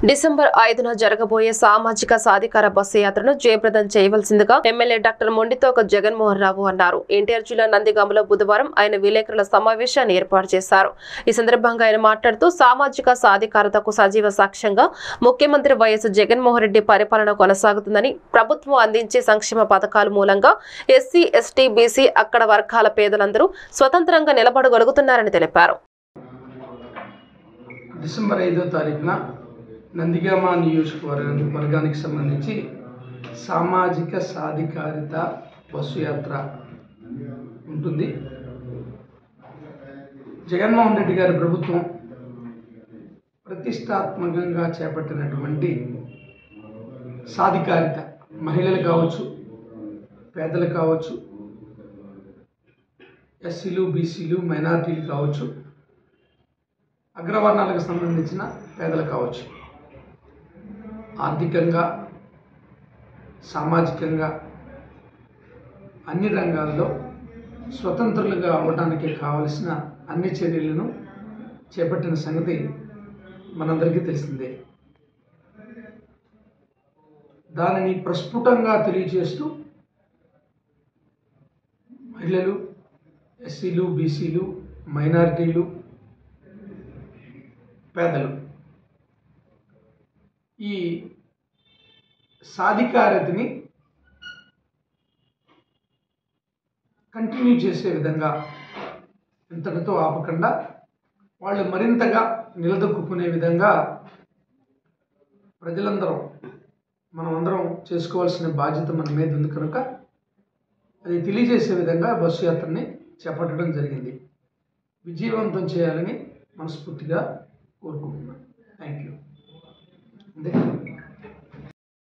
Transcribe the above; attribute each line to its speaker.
Speaker 1: December ఐదున జరగబోయే సామాజిక సాధికార బస్సు యాత్రను జయప్రదం చేయవలసిందిగా ఎమ్మెల్యే డాక్టర్ మొండితోక జగన్మోహన్ రావు అన్నారు ఎన్టీఆర్ జిల్లా నందిగామలో బుధవారం ఆయన విలేకరుల సమావేశాన్ని ఏర్పాటు చేశారు ఈ సందర్భంగా ఆయన మాట్లాడుతూ సామాజిక సాధికారతకు సజీవ సాక్ష్యంగా ముఖ్యమంత్రి వైఎస్ జగన్మోహన్ రెడ్డి పరిపాలన కొనసాగుతుందని ప్రభుత్వం అందించే సంక్షేమ పథకాల మూలంగా ఎస్సీ ఎస్టీ బీసీ అక్కడ వర్గాల పేదలందరూ స్వతంత్రంగా నిలబడగలుగుతున్నారని తెలిపారు
Speaker 2: డిసెంబర్ ఐదో తారీఖున నందిగామ నియోజకవర్గ వర్గానికి సంబంధించి సామాజిక సాధికారిత బస్సు యాత్ర ఉంటుంది జగన్మోహన్ రెడ్డి గారి ప్రభుత్వం ప్రతిష్టాత్మకంగా చేపట్టినటువంటి సాధికారిత మహిళలు కావచ్చు పేదలు కావచ్చు ఎస్సీలు బీసీలు మైనారిటీలు కావచ్చు అగ్రవర్ణాలకు సంబంధించిన పేదలు కావచ్చు ఆర్థికంగా సామాజికంగా అన్ని రంగాల్లో స్వతంత్రులుగా అవ్వడానికి కావలసిన అన్ని చర్యలను చేపట్టిన సంగతి మనందరికీ తెలిసిందే దానిని ప్రస్ఫుటంగా తెలియజేస్తూ మహిళలు ఎస్సీలు బీసీలు మైనారిటీలు పేదలు ఈ సాధికారతని కంటిన్యూ చేసే విధంగా ఇంతటితో ఆపకుండా వాళ్ళు మరింతగా నిలదొక్కునే విధంగా ప్రజలందరం మనం అందరం చేసుకోవాల్సిన బాధ్యత మన మీద ఉంది కనుక అది తెలియజేసే విధంగా బస్సు యాత్రని చేపట్టడం జరిగింది విజయవంతం చేయాలని మనస్ఫూర్తిగా కోరుకుంటున్నాను థ్యాంక్ యూ అంతే